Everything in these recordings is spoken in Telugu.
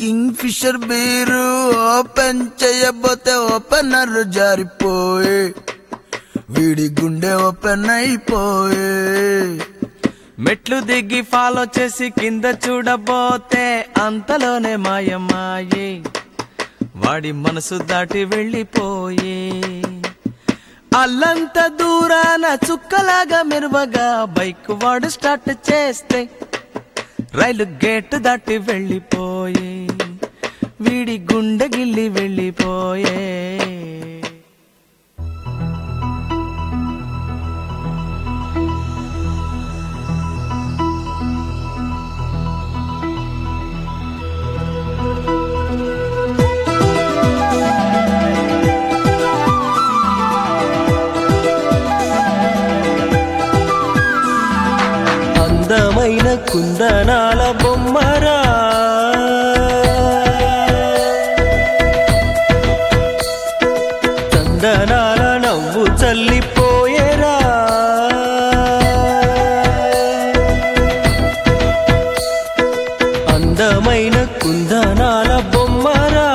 కింగ్ ఫిషర్ బీరు ఓపెన్ చేయబోతే ఓపెనర్ జారిపోయే వీడి గుండె ఓపెన్ అయిపోయే మెట్లు దిగి ఫాలో చేసి కింద చూడబోతే అంతలోనే మాయమాయే వాడి మనసు దాటి వెళ్ళిపోయే అల్లంత దూరాన చుక్కలాగా మెరువగా బైక్ వాడు స్టార్ట్ చేస్తే రైలు గేట్ దాటి వెళ్ళిపోయే వీడి గుండె గిల్లి వెళ్ళిపోయే అందమైన కుందనాల బొమ్మరా చందనాల నవ్వు చల్లిపోయేరా అందమైన కుందనాల బొమ్మరా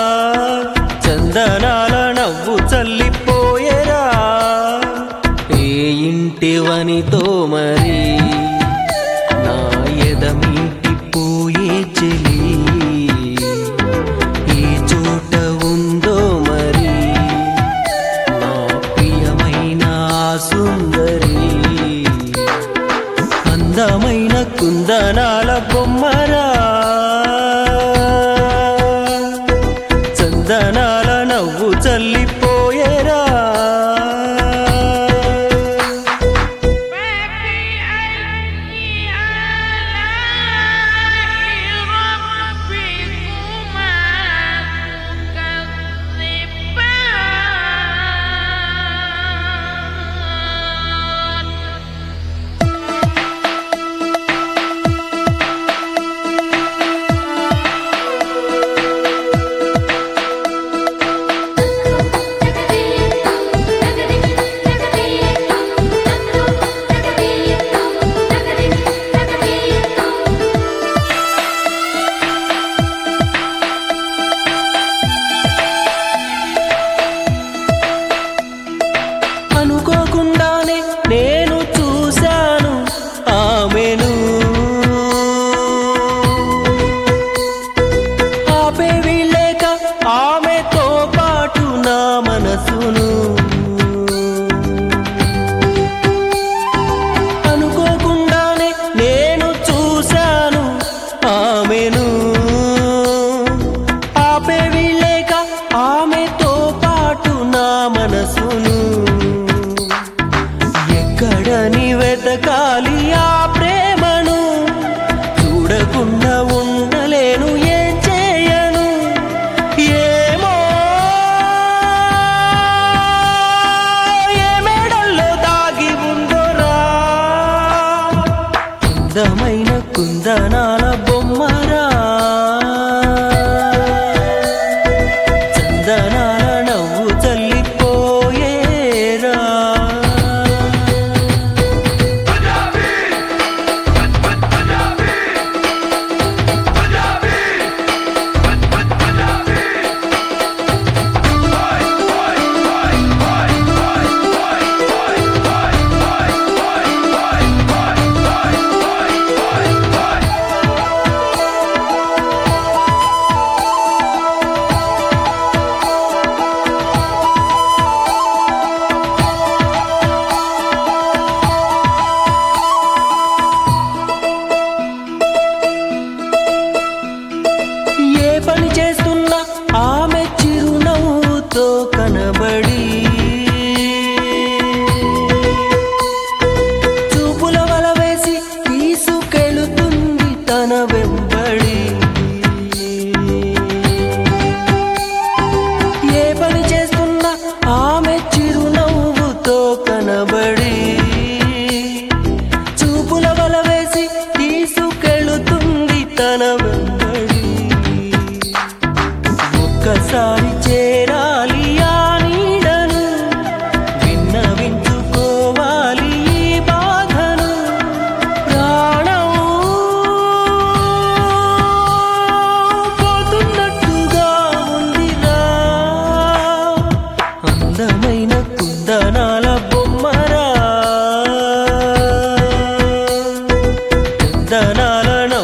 చందనాల నవ్వు చల్లిపోయేరా ఏ ఇంటివనితో మరి నా ఎదమీటి పోయే చెలి ఏ చోట ఉందో మరి నా ప్రియమైన ఆ సుందరి అందమైన కుందనాల బొమ్మరా చందనాల నవ్వు చల్లిపోయేరా فبأي آلاء ربكما تكذبان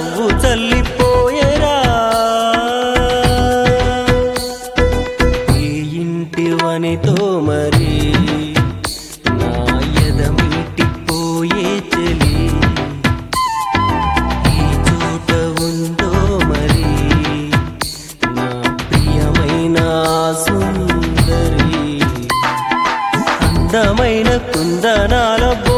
నవ్వు చల్లిపోయేరా ఈ ఇంటి వనితో మరి నా ఎదమిటిపోయే చెలి ఈ చోట ఉందో మరి నా ప్రియమైన సుందరి అందమైన కుందనాల బొమ్మ